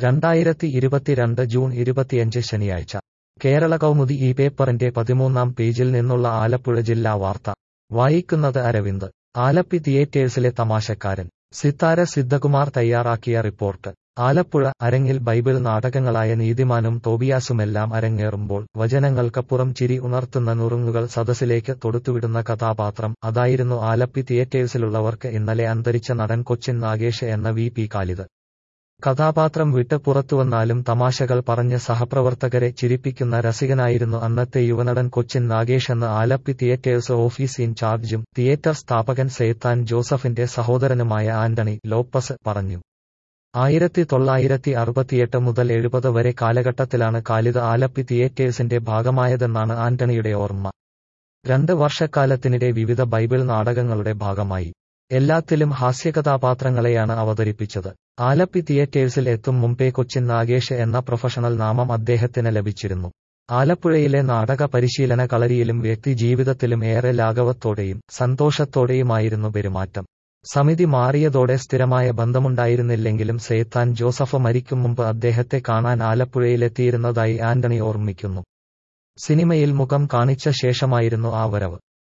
രണ്ടായിരത്തി ഇരുപത്തിരണ്ട് ജൂൺ ഇരുപത്തിയഞ്ച് ശനിയാഴ്ച കേരള കൗമുദി ഈ പേപ്പറിന്റെ പതിമൂന്നാം പേജിൽ നിന്നുള്ള ആലപ്പുഴ ജില്ലാ വാർത്ത വായിക്കുന്നത് അരവിന്ദ് ആലപ്പി തിയേറ്റേഴ്സിലെ തമാശക്കാരൻ സിത്താര സിദ്ധകുമാർ തയ്യാറാക്കിയ റിപ്പോർട്ട് ആലപ്പുഴ അരങ്ങിൽ ബൈബിൾ നാടകങ്ങളായ നീതിമാനും തോബിയാസുമെല്ലാം അരങ്ങേറുമ്പോൾ വചനങ്ങൾക്കപ്പുറം ചിരി ഉണർത്തുന്ന നുറുങ്ങുകൾ സദസ്സിലേക്ക് തൊടുത്തുവിടുന്ന കഥാപാത്രം അതായിരുന്നു ആലപ്പി തിയേറ്റേഴ്സിലുള്ളവർക്ക് ഇന്നലെ അന്തരിച്ച നടൻ കൊച്ചിൻ നാഗേഷ് എന്ന വി പി കാലിത് കഥാപാത്രം വിട്ട് പുറത്തുവന്നാലും തമാശകൾ പറഞ്ഞ് സഹപ്രവർത്തകരെ ചിരിപ്പിക്കുന്ന രസികനായിരുന്നു അന്നത്തെ യുവനടൻ കൊച്ചിൻ നാഗേഷ് എന്ന് ആലപ്പി തിയേറ്റേഴ്സ് ഓഫീസ് ഇൻചാർജും തിയേറ്റർ സ്ഥാപകൻ സെയ്ത്താൻ ജോസഫിന്റെ സഹോദരനുമായ ആന്റണി ലോപ്പസ് പറഞ്ഞു ആയിരത്തി തൊള്ളായിരത്തി അറുപത്തിയെട്ട് മുതൽ എഴുപത് വരെ കാലഘട്ടത്തിലാണ് കാലിത് ആലപ്പി തിയേറ്റേഴ്സിന്റെ ഭാഗമായതെന്നാണ് ആന്റണിയുടെ ഓർമ്മ രണ്ട് വർഷക്കാലത്തിനിടെ വിവിധ ബൈബിൾ നാടകങ്ങളുടെ ഭാഗമായി എല്ലാത്തിലും ഹാസ്യകഥാപാത്രങ്ങളെയാണ് അവതരിപ്പിച്ചത് ആലപ്പി തിയേറ്റേഴ്സിൽ എത്തും മുമ്പേ കൊച്ചിൻ നാഗേഷ് എന്ന പ്രൊഫഷണൽ നാമം അദ്ദേഹത്തിന് ലഭിച്ചിരുന്നു ആലപ്പുഴയിലെ നാടക പരിശീലന കളരിയിലും വ്യക്തി ജീവിതത്തിലും ഏറെ ലാഘവത്തോടെയും സന്തോഷത്തോടെയുമായിരുന്നു പെരുമാറ്റം സമിതി മാറിയതോടെ സ്ഥിരമായ ബന്ധമുണ്ടായിരുന്നില്ലെങ്കിലും സേത്താൻ ജോസഫ് മരിക്കും മുമ്പ് അദ്ദേഹത്തെ കാണാൻ ആലപ്പുഴയിലെത്തിയിരുന്നതായി ആന്റണി ഓർമ്മിക്കുന്നു സിനിമയിൽ മുഖം കാണിച്ച ശേഷമായിരുന്നു ആ വരവ്